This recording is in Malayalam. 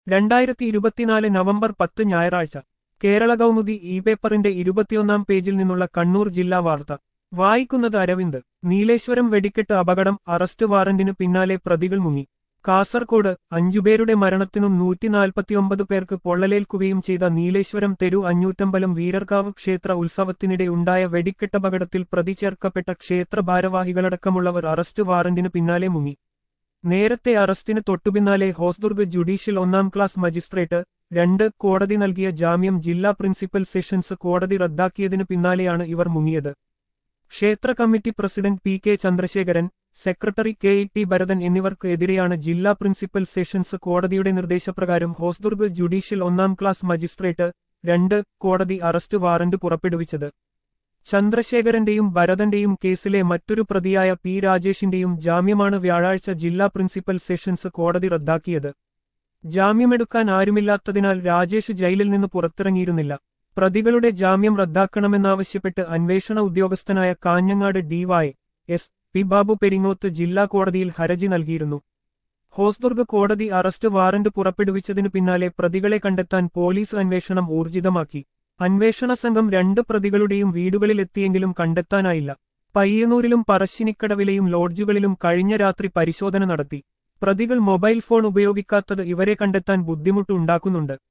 രണ്ടായിരത്തി ഇരുപത്തിനാല് നവംബർ പത്ത് ഞായറാഴ്ച കേരള കൗമുദി ഇ പേപ്പറിന്റെ ഇരുപത്തിയൊന്നാം പേജിൽ നിന്നുള്ള കണ്ണൂർ ജില്ലാ വാർത്ത വായിക്കുന്നത് അരവിന്ദ് നീലേശ്വരം വെടിക്കെട്ട് അപകടം അറസ്റ്റ് വാറന്റിനു പിന്നാലെ പ്രതികൾ മുങ്ങി കാസർകോട് അഞ്ചുപേരുടെ മരണത്തിനും നൂറ്റിനാൽപ്പത്തിയൊമ്പത് പേർക്ക് പൊള്ളലേൽക്കുകയും ചെയ്ത നീലേശ്വരം തെരു അഞ്ഞൂറ്റമ്പലം വീരർകാവ് ക്ഷേത്ര ഉത്സവത്തിനിടെ ഉണ്ടായ വെടിക്കെട്ടപകടത്തിൽ പ്രതി ചേർക്കപ്പെട്ട ക്ഷേത്ര ഭാരവാഹികളടക്കമുള്ളവർ അറസ്റ്റ് വാറന്റിനു പിന്നാലെ മുങ്ങി നേരത്തെ അറസ്റ്റിന് തൊട്ടുപിന്നാലെ ഹോസ്ദുർഗ് ജുഡീഷ്യൽ ഒന്നാം ക്ലാസ് മജിസ്ട്രേറ്റ് രണ്ട് കോടതി നൽകിയ ജാമ്യം ജില്ലാ പ്രിൻസിപ്പൽ സെഷൻസ് കോടതി റദ്ദാക്കിയതിനു പിന്നാലെയാണ് ഇവർ മുങ്ങിയത് ക്ഷേത്ര committee president P K Chandrasekharan secretary K E T Bharathan എന്നിവർക്ക് എതിരെയാണ് ജില്ലാ പ്രിൻസിപ്പൽ സെഷൻസ് കോടതിയുടെ നിർദ്ദേശപ്രകാരം ഹോസ്ദുർഗ് ജുഡീഷ്യൽ ഒന്നാം ക്ലാസ് മജിസ്ട്രേറ്റ് രണ്ട് കോടതി അറസ്റ്റ് വാറന്റ് പുറപ്പെടുവിച്ചത് ചന്ദ്രശേഖരന്റെയും ഭരതന്റെയും കേസിലെ മറ്റൊരു പ്രതിയായ പി രാജേഷിന്റെയും ജാമ്യമാണ് വ്യാഴാഴ്ച ജില്ലാ പ്രിൻസിപ്പൽ സെഷൻസ് കോടതി റദ്ദാക്കിയത് ജാമ്യമെടുക്കാൻ ആരുമില്ലാത്തതിനാൽ രാജേഷ് ജയിലിൽ നിന്ന് പുറത്തിറങ്ങിയിരുന്നില്ല പ്രതികളുടെ ജാമ്യം റദ്ദാക്കണമെന്നാവശ്യപ്പെട്ട് അന്വേഷണ ഉദ്യോഗസ്ഥനായ Kanhangad D Y S P Babu Peringoth ജില്ലാ കോടതിയിൽ ഹർജി നൽകിയിരുന്നു ഹോസ്ദുർഗ് കോടതി അറസ്റ്റ് വാറന്റ് പുറപ്പെടുവിച്ചതിനു പിന്നാലെ പ്രതികളെ കണ്ടെത്താൻ പോലീസ് അന്വേഷണം ഊർജിതമാക്കി അന്വേഷണ സംഘം രണ്ട് പ്രതികളുടെയും വീടുകളിലെത്തിയെങ്കിലും കണ്ടെത്താനായില്ല പയ്യന്നൂരിലും പറശ്ശിനിക്കടവിലെയും ലോഡ്ജുകളിലും കഴിഞ്ഞ രാത്രി പരിശോധന നടത്തി പ്രതികൾ മൊബൈൽ ഫോൺ ഉപയോഗിക്കാത്തത് ഇവരെ കണ്ടെത്താൻ ബുദ്ധിമുട്ടുണ്ടാക്കുന്നുണ്ട്